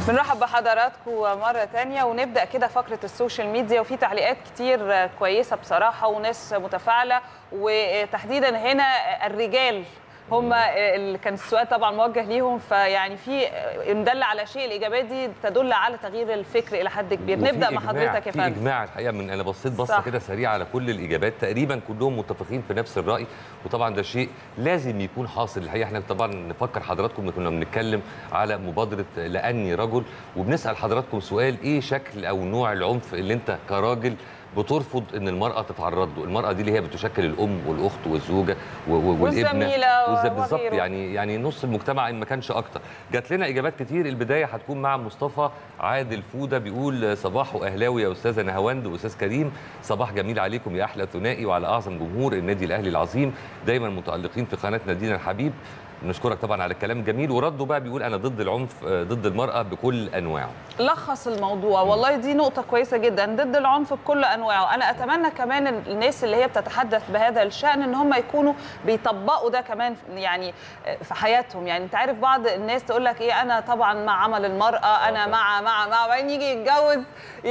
بنرحب بحضراتكم مرة تانية ونبدأ كده فقرة السوشيال ميديا وفي تعليقات كتير كويسة بصراحة وناس متفاعلة وتحديدا هنا الرجال هم اللي كان السؤال طبعا موجه ليهم فيعني في مدل على شيء الاجابات دي تدل على تغيير الفكر الى حد كبير وفي نبدا مع إجماع- حضرتك يا في فندم اجماع الحقيقه من انا بصيت بصه صح. كده سريعه على كل الاجابات تقريبا كلهم متفقين في نفس الراي وطبعا ده شيء لازم يكون حاصل الحقيقه احنا طبعا نفكر حضراتكم إن كنا بنتكلم على مبادره لاني رجل وبنسال حضراتكم سؤال ايه شكل او نوع العنف اللي انت كراجل بترفض ان المراه تتعرض له، المراه دي اللي هي بتشكل الام والاخت والزوجه و- و- والابنه والزميلة والز- بالظبط وغيره. يعني يعني نص المجتمع ان ما كانش اكتر جات لنا اجابات كتير البدايه هتكون مع مصطفى عادل فوده بيقول صباح اهلاوي يا استاذه نهاوند واستاذ كريم صباح جميل عليكم يا احلى ثنائي وعلى اعظم جمهور النادي الاهلي العظيم دايما متالقين في قناه نادينا الحبيب نشكرك طبعا على الكلام الجميل ورده بقى بيقول انا ضد العنف آه، ضد المراه بكل انواعه لخص الموضوع والله دي نقطة كويسة جدا ضد العنف بكل أنواعه أنا أتمنى كمان إن الناس اللي هي بتتحدث بهذا الشأن إن هم يكونوا بيطبقوا ده كمان يعني في حياتهم يعني أنت عارف بعض الناس تقول لك إيه أنا طبعا مع عمل المرأة أنا مع مع مع وبعدين يجي يتجوز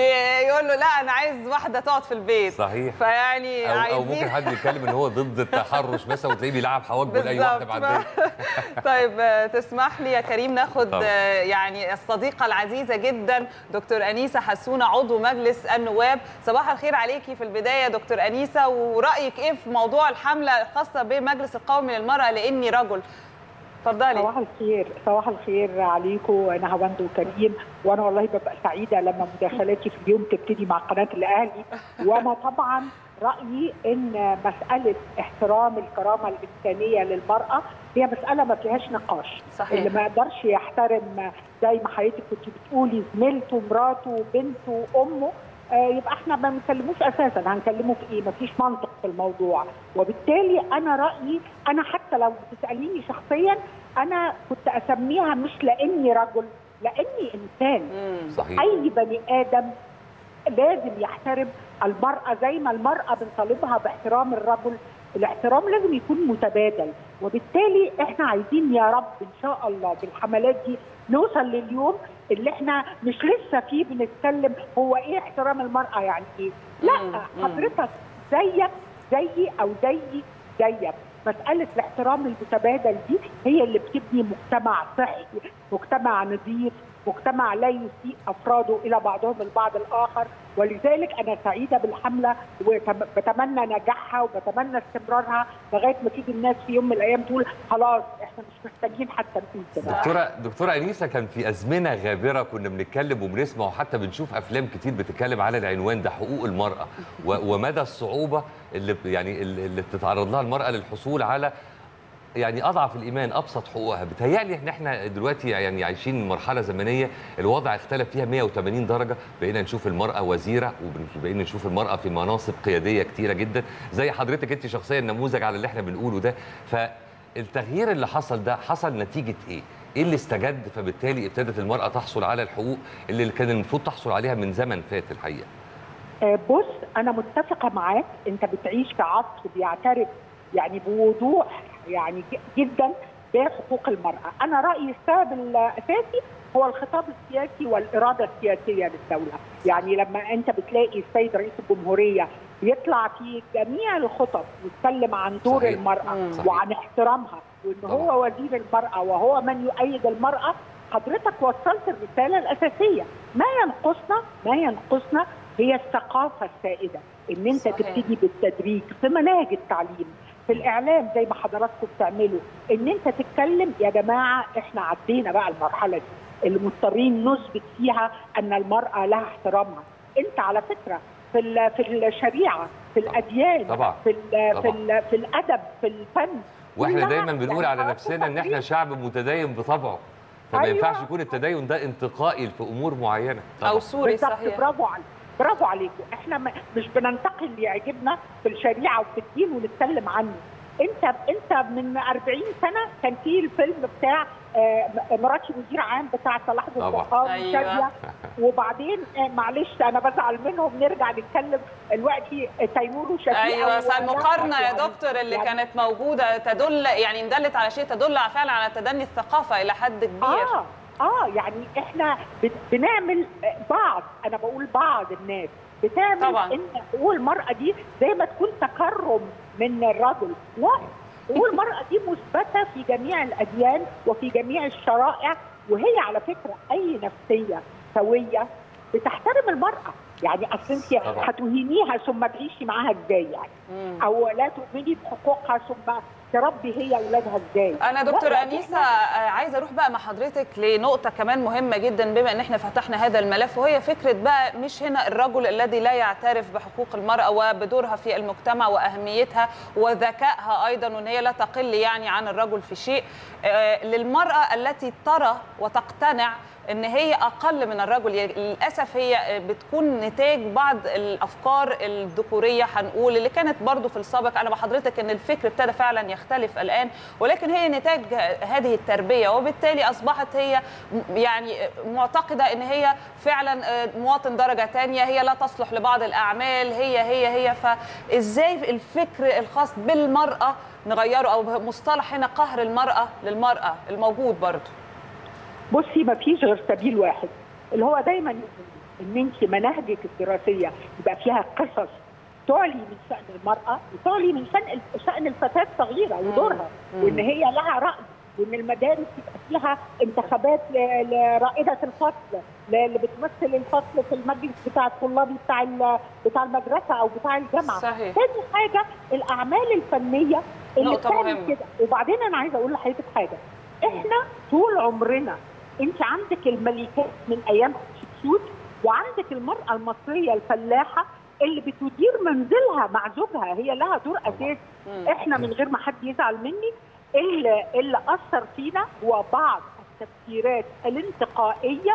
ي- يقول له لا أنا عايز واحدة تقعد في البيت صحيح فيعني او او عايزين ممكن حد يتكلم ان هو ضد التحرش مثلا وتلاقيه بيلعب حواجبه لاي واحده بالظبط. معديه طيب آه، تسمح لي يا كريم ناخد طبعا. آه، يعني الصديقه العزيزه جدا دكتور انيسه حسونه عضو مجلس النواب صباح الخير عليكي في البدايه يا دكتور انيسه ورايك ايه في موضوع الحمله الخاصه بمجلس القومي للمراه لاني رجل اتفضلي صباح الخير صباح الخير عليكم نهاوند وكريم وانا والله ببقى سعيده لما مداخلاتي في اليوم تبتدي مع قناه الاهلي وانا طبعا رايي ان مساله احترام الكرامه الانسانيه للمراه هي مساله ما فيهاش نقاش صحيح. اللي ما يقدرش يحترم زي ما حضرتك كنت بتقولي زميلته مراته بنته امه آه، يبقى احنا ما بنكلموش اساسا هنكلمه في ايه مفيش منطق في الموضوع وبالتالي انا رايي انا حتى لو بتساليني شخصيا انا كنت اسميها مش لاني رجل لاني انسان مم. صحيح اي بني ادم لازم يحترم المراه زي ما المراه بنطالبها باحترام الرجل الاحترام لازم يكون متبادل وبالتالي احنا عايزين يا رب ان شاء الله بالحملات دي نوصل لليوم اللي احنا مش لسه فيه بنتكلم هو ايه احترام المراه يعني ايه مم. لا مم. حضرتك زيك زيي او زيي زيك مسألة الاحترام المتبادل دي هي اللي بتبني مجتمع صحي مجتمع نظيف مجتمع لا يسيء أفراده إلى بعضهم البعض الآخر ولذلك أنا سعيدة بالحملة وبتمنى نجاحها وبتمنى استمرارها لغاية ما تيجي الناس في يوم من الأيام تقول خلاص إحنا مش محتاجين حتى نقول كده دكتوره دكتوره انيسه كان في ازمنه غابره كنا بنتكلم وبنسمع وحتى بنشوف افلام كتير بتتكلم على العنوان ده حقوق المراه و- ومدى الصعوبه اللي ب- يعني اللي اللي بتتعرض لها المراه للحصول على يعني اضعف الايمان ابسط حقوقها بتهيألي ان احنا دلوقتي يعني عايشين مرحله زمنيه الوضع اختلف فيها 180 درجه بقينا نشوف المراه وزيره وبقينا نشوف المراه في مناصب قياديه كتيره جدا زي حضرتك انت شخصيا نموذج على اللي احنا بنقوله ده فالتغيير اللي حصل ده حصل نتيجه ايه ايه اللي استجد فبالتالي ابتدت المراه تحصل على الحقوق اللي كان المفروض تحصل عليها من زمن فات الحقيقه آه، بص انا متفقه معاك انت بتعيش في عصر بيعترف يعني بوضوح يعني ج- جدا بحقوق المراه انا رايي السبب الاساسي هو الخطاب السياسي والاراده السياسيه للدوله يعني لما انت بتلاقي السيد رئيس الجمهوريه بيطلع في جميع الخطب يتكلم عن دور صحيح. المراه مم. صحيح. وعن احترامها وان طبعا. هو وزير المراه وهو من يؤيد المراه حضرتك وصلت الرساله الاساسيه ما ينقصنا ما ينقصنا هي الثقافه السائده ان انت صحيح. تبتدي بالتدريج في مناهج التعليم في الاعلام زي ما حضراتكم بتعملوا ان انت تتكلم يا جماعه احنا عدينا بقى المرحله دي اللي مضطرين نثبت فيها ان المراه لها احترامها انت على فكره في ال- في الشريعه في الاديان طبعا. في ال في, طبعا. ال في الادب في الفن واحنا كلها دايما بنقول يعني على حضرتك نفسنا ان احنا تقريباً شعب متدين بطبعه فما أيوة. ينفعش يكون التدين ده انتقائي في امور معينه او طبعا. سوري بالظبط صحيح برافو عليك برافو عليكم احنا م- مش بننتقي اللي يعجبنا في الشريعه وفي الدين ونتكلم عنه انت انت من 40 سنه كان في الفيلم بتاع آه، م- مراتي مدير عام بتاع صلاح ذو طبعا. الفقار أيوة. وشاديه وبعدين آه، معلش انا بزعل منهم نرجع نتكلم دلوقتي تيمور وشفيقه ايوه و- المقارنه يا يعني- دكتور اللي يعني- كانت موجوده تدل يعني دلت على شيء تدل فعلا على تدني الثقافه الى حد كبير اه اه يعني احنا بن- بنعمل آه، بعض انا بقول بعض الناس بتعمل طبعاً. ان حقوق المراه دي زي ما تكون تكرم من الرجل لا حقوق المراه دي مثبته في جميع الاديان وفي جميع الشرائع وهي على فكره اي نفسيه سويه بتحترم المراه يعني اصل انت طبعاً. هتهينيها ثم تعيشي معاها ازاي يعني مم. او لا تؤمني بحقوقها ثم تربي هي اولادها ازاي انا دكتور لا، انيسه آه، عايزه اروح بقى مع حضرتك لنقطه كمان مهمه جدا بما ان احنا فتحنا هذا الملف وهي فكره بقى مش هنا الرجل الذي لا يعترف بحقوق المراه وبدورها في المجتمع واهميتها وذكائها ايضا وان هي لا تقل يعني عن الرجل في شيء آه، للمراه التي ترى وتقتنع ان هي اقل من الرجل يعني للاسف هي بتكون نتاج بعض الافكار الذكوريه هنقول اللي كانت برضو في السابق انا بحضرتك ان الفكر ابتدى فعلا يختلف الان ولكن هي نتاج هذه التربيه وبالتالي اصبحت هي م- يعني معتقده ان هي فعلا آه، مواطن درجه ثانيه هي لا تصلح لبعض الاعمال هي هي هي فازاي الفكر الخاص بالمراه نغيره او مصطلح هنا قهر المراه للمراه الموجود برضو بصي ما فيش غير سبيل واحد اللي هو دايما ان انت مناهجك الدراسيه يبقى فيها قصص تعلي من شان المراه وتعلي من شان شان الفتاه الصغيره ودورها مم. وان هي لها راي وان المدارس يبقى فيها انتخابات ل- لرائده الفصل ل- اللي بتمثل الفصل في المجلس بتاع الطلابي بتاع ال- بتاع المدرسه او بتاع الجامعه صحيح تاني حاجه الاعمال الفنيه اللي نقطة بتعمل مهمة. كده وبعدين انا عايزه اقول لحضرتك حاجه احنا طول عمرنا انت عندك الملكات من ايام حتشبسوت وعندك المراه المصريه الفلاحه اللي بتدير منزلها مع زوجها هي لها دور اساسي مم. احنا من غير ما حد يزعل مني اللي اللي اثر فينا هو بعض التفسيرات الانتقائيه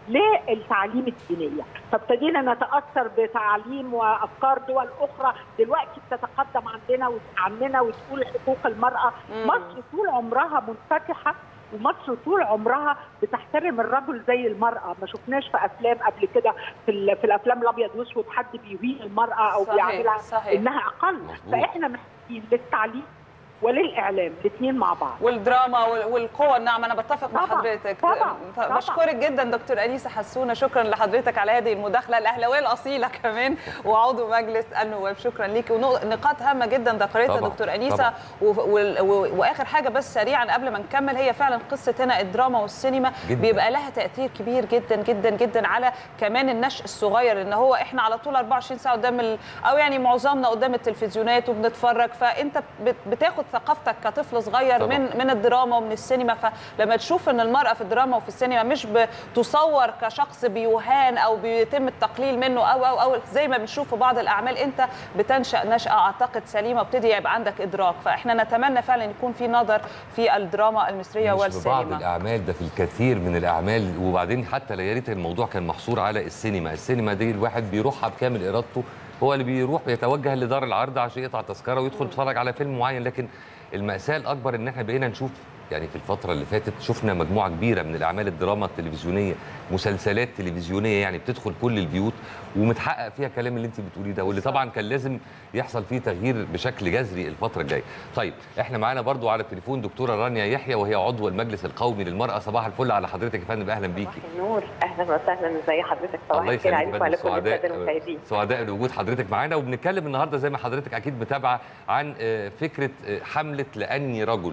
للتعليم الدينيه فابتدينا نتاثر بتعليم وافكار دول اخرى دلوقتي بتتقدم عندنا عننا وتقول حقوق المراه مم. مصر طول عمرها منفتحه ومصر طول عمرها بتحترم الرجل زي المراه ما شفناش في افلام قبل كده في, ال- في الافلام الابيض واسود حد بيهين المراه او صحيح، بيعملها صحيح. انها اقل مظبوط. فاحنا محتاجين للتعليم وللاعلام الاثنين مع بعض والدراما وال- والقوة النعم أنا بتفق مع طبعاً، حضرتك طبعاً، ف- طبعاً. بشكرك جدا دكتور أنيسة حسونة شكرا لحضرتك على هذه المداخلة الأهلاوية الأصيلة كمان وعضو مجلس النواب شكرا ليكي ونقاط هامة جدا ذكرتها طبعاً، دكتور أنيسة طبعاً. و- وال- و- وآخر حاجة بس سريعا قبل ما نكمل هي فعلا قصة هنا الدراما والسينما جداً. بيبقى لها تأثير كبير جدا جدا جدا على كمان النشء الصغير ان هو احنا على طول 24 ساعة قدام ال... او يعني معظمنا قدام التلفزيونات وبنتفرج فانت بت- بتاخد ثقافتك كطفل صغير طبعاً. من من الدراما ومن السينما فلما تشوف ان المرأة في الدراما وفي السينما مش بتصور كشخص بيهان او بيتم التقليل منه او او او زي ما بنشوف في بعض الاعمال انت بتنشأ نشأة اعتقد سليمة وابتدي يبقى عندك ادراك فاحنا نتمنى فعلا يكون في نظر في الدراما المصرية مش في بعض والسينما الاعمال ده في الكثير من الاعمال وبعدين حتى يا ريت الموضوع كان محصور على السينما السينما دي الواحد بيروحها بكامل ارادته هو اللي بيروح بيتوجه لدار العرض عشان يقطع تذكره ويدخل يتفرج على فيلم معين لكن المأساة الأكبر إن إحنا بقينا نشوف يعني في الفترة اللي فاتت شفنا مجموعة كبيرة من الأعمال الدراما التلفزيونية مسلسلات تلفزيونية يعني بتدخل كل البيوت ومتحقق فيها الكلام اللي أنت بتقوليه ده واللي طبعا كان لازم يحصل فيه تغيير بشكل جذري الفترة الجاية. طيب إحنا معانا برضو على التليفون دكتورة رانيا يحيى وهي عضو المجلس القومي للمرأة صباح الفل على حضرتك يا فندم أهلا بيكي. صباح النور اهلا وسهلا ازي حضرتك صباح الله الخير يخليك عليكم يا وعلى فندم. كل الساده المشاهدين سعداء بوجود حضرتك معانا وبنتكلم النهارده زي ما حضرتك اكيد متابعه عن آه، فكره آه، حمله لاني رجل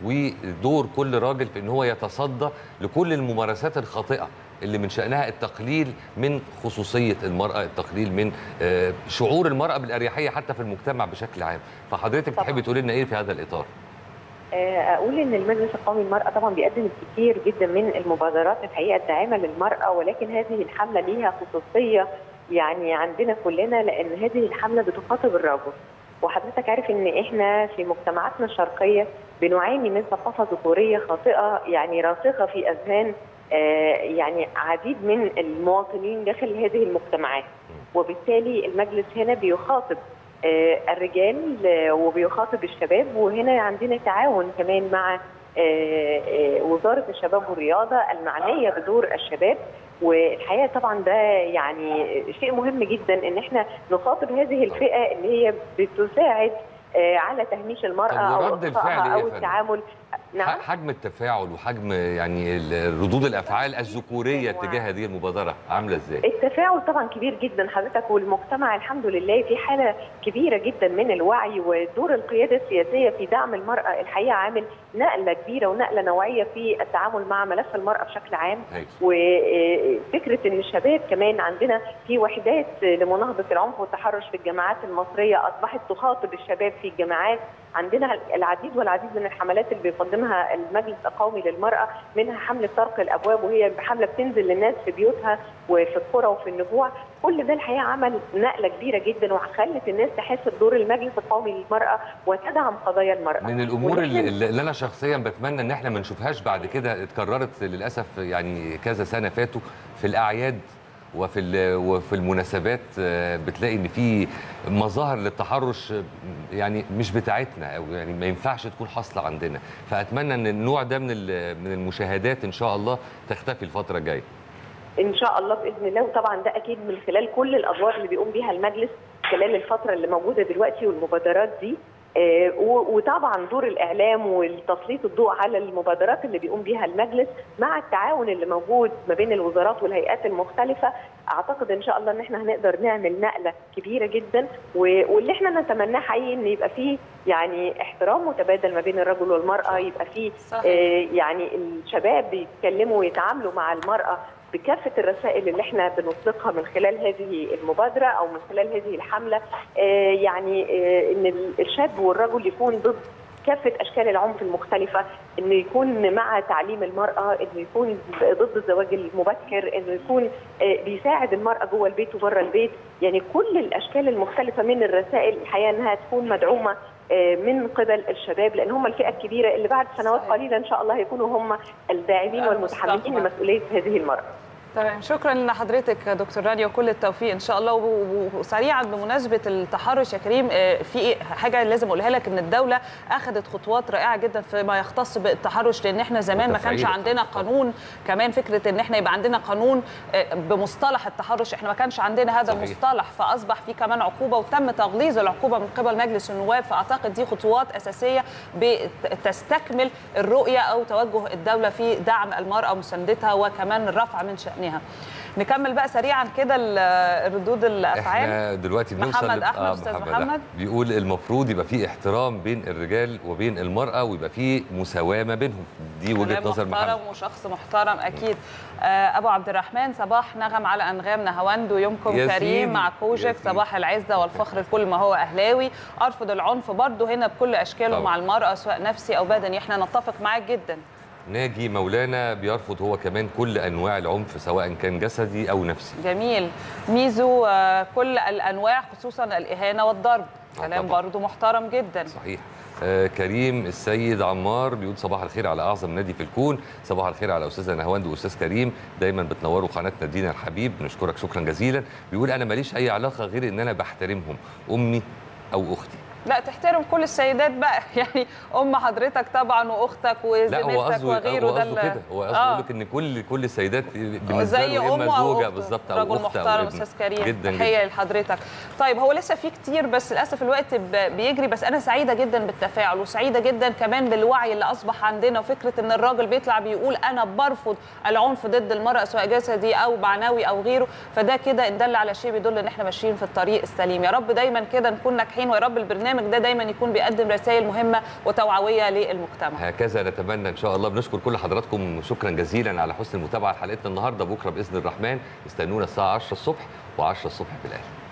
ودور كل راجل في ان هو يتصدى لكل الممارسات الخاطئه اللي من شانها التقليل من خصوصيه المراه، التقليل من آه، شعور المراه بالاريحيه حتى في المجتمع بشكل عام، فحضرتك طبعاً. تحبي تقولي لنا ايه في هذا الاطار؟ آه، اقول ان المجلس القومي للمراه طبعا بيقدم الكثير جدا من المبادرات الحقيقه الداعمه للمراه ولكن هذه الحمله ليها خصوصيه يعني عندنا كلنا لان هذه الحمله بتخاطب الرجل وحضرتك عارف ان احنا في مجتمعاتنا الشرقيه بنعاني من ثقافه ذكوريه خاطئه يعني راسخه في اذهان آه، يعني عديد من المواطنين داخل هذه المجتمعات وبالتالي المجلس هنا بيخاطب آه، الرجال آه، وبيخاطب الشباب وهنا عندنا تعاون كمان مع آه، آه، وزارة الشباب والرياضة المعنية بدور الشباب والحقيقة طبعا ده يعني شيء مهم جدا ان احنا نخاطب هذه الفئة اللي هي بتساعد آه، على تهميش المراه طب او ورد الفعل إخطائها إيه يا او فندم؟ التعامل نعم ح- حجم التفاعل وحجم يعني ال- ردود الافعال الذكوريه تجاه هذه المبادره عامله ازاي؟ التفاعل طبعا كبير جدا حضرتك والمجتمع الحمد لله في حاله كبيره جدا من الوعي ودور القياده السياسيه في دعم المراه الحقيقه عامل نقله كبيره ونقله نوعيه في التعامل مع ملف المراه بشكل عام هايل. وفكره ان الشباب كمان عندنا في وحدات لمناهضه العنف والتحرش في الجامعات المصريه اصبحت تخاطب الشباب في الجامعات عندنا العديد والعديد من الحملات اللي بيقدمها المجلس القومي للمراه منها حمله طرق الابواب وهي حمله بتنزل للناس في بيوتها وفي القرى وفي النجوع كل ده الحقيقه عمل نقله كبيره جدا وخلت الناس تحس بدور المجلس القومي للمراه وتدعم قضايا المراه من الامور وإحنا- اللي, اللي انا شخصيا بتمنى ان احنا ما نشوفهاش بعد كده اتكررت للاسف يعني كذا سنه فاتوا في الاعياد وفي ال- وفي المناسبات آه، بتلاقي ان في مظاهر للتحرش آه، يعني مش بتاعتنا او يعني ما ينفعش تكون حاصله عندنا فاتمنى ان النوع ده من ال- من المشاهدات ان شاء الله تختفي الفتره الجايه ان شاء الله باذن الله وطبعا ده اكيد من خلال كل الادوار اللي بيقوم بيها المجلس خلال الفتره اللي موجوده دلوقتي والمبادرات دي آه، و- وطبعا دور الاعلام والتسليط الضوء على المبادرات اللي بيقوم بيها المجلس مع التعاون اللي موجود ما بين الوزارات والهيئات المختلفه اعتقد ان شاء الله ان احنا هنقدر نعمل نقله كبيره جدا و- واللي احنا نتمناه حقيقي ان يبقى فيه يعني احترام متبادل ما بين الرجل والمراه يبقى فيه صحيح. آه، يعني الشباب بيتكلموا ويتعاملوا مع المراه بكافه الرسائل اللي احنا بنطلقها من خلال هذه المبادره او من خلال هذه الحمله آه، يعني آه، ان الشاب والرجل يكون ضد كافه اشكال العنف المختلفه انه يكون مع تعليم المراه انه يكون ضد الزواج المبكر انه يكون آه، بيساعد المراه جوه البيت وبره البيت يعني كل الاشكال المختلفه من الرسائل الحقيقه انها تكون مدعومه آه، من قبل الشباب لان هم الفئه الكبيره اللي بعد سنوات صحيح. قليله ان شاء الله هيكونوا هم الداعمين والمتحمسين المستقبل. لمسؤوليه هذه المراه تمام شكرا لحضرتك دكتور رانيا وكل التوفيق ان شاء الله و- و- وسريعا بمناسبه التحرش يا كريم آه، في حاجه لازم اقولها لك ان الدوله اخذت خطوات رائعه جدا فيما يختص بالتحرش لان احنا زمان ما كانش وتفعيله عندنا طبعاً. قانون كمان فكره ان احنا يبقى عندنا قانون آه، بمصطلح التحرش احنا ما كانش عندنا هذا صحيح. المصطلح فاصبح في كمان عقوبه وتم تغليظ العقوبه من قبل مجلس النواب فاعتقد دي خطوات اساسيه بتستكمل الرؤيه او توجه الدوله في دعم المراه ومساندتها وكمان الرفع من شانها نكمل بقى سريعا كده ال- ردود الافعال احنا دلوقتي بنوصل محمد لب- أحمد، آه، أستاذ محمد محمد. أحمد. بيقول المفروض يبقى في احترام بين الرجال وبين المرأة ويبقى في مساواة ما بينهم دي وجهة كلام نظر محمد محترم وشخص محترم اكيد آه، ابو عبد الرحمن صباح نغم على انغام نهاوند ويومكم يا كريم سيدي، مع يا كوجك سيدي. صباح العزه والفخر لكل ما هو اهلاوي ارفض العنف برضه هنا بكل اشكاله طبعا. مع المراه سواء نفسي او بدني احنا نتفق معاك جدا ناجي مولانا بيرفض هو كمان كل انواع العنف سواء كان جسدي او نفسي جميل ميزو آه، كل الانواع خصوصا الاهانه والضرب آه، كلام طبعا. برضه محترم جدا صحيح آه كريم السيد عمار بيقول صباح الخير على اعظم نادي في الكون صباح الخير على استاذه نهاوند واستاذ كريم دايما بتنوروا قناتنا دينا الحبيب نشكرك شكرا جزيلا بيقول انا ماليش اي علاقه غير ان انا بحترمهم امي او اختي لا تحترم كل السيدات بقى يعني ام حضرتك طبعا واختك لا هو وزميلتك قصده وغيره هو ده قصده ال- كده هو قصده آه. يقول لك ان كل كل السيدات بالنسبه زي له امه اما او زوجه أخته. بالظبط او رجل اخت او محترم ابن استاذ كريم جدا تحيه جدا لحضرتك طيب هو لسه في كتير بس للاسف الوقت ب- بيجري بس انا سعيده جدا بالتفاعل وسعيده جدا كمان بالوعي اللي اصبح عندنا وفكره ان الراجل بيطلع بيقول انا برفض العنف ضد المراه سواء جسدي او معنوي او غيره فده كده ان دل على شيء بيدل ان احنا ماشيين في الطريق السليم يا رب دايما كده نكون ناجحين ويا رب البرنامج ده دايما يكون بيقدم رسائل مهمه وتوعويه للمجتمع هكذا نتمنى ان شاء الله بنشكر كل حضراتكم شكرا جزيلا على حسن المتابعه لحلقتنا النهارده بكره باذن الرحمن استنونا الساعه 10 الصبح و10 الصبح في الاهلي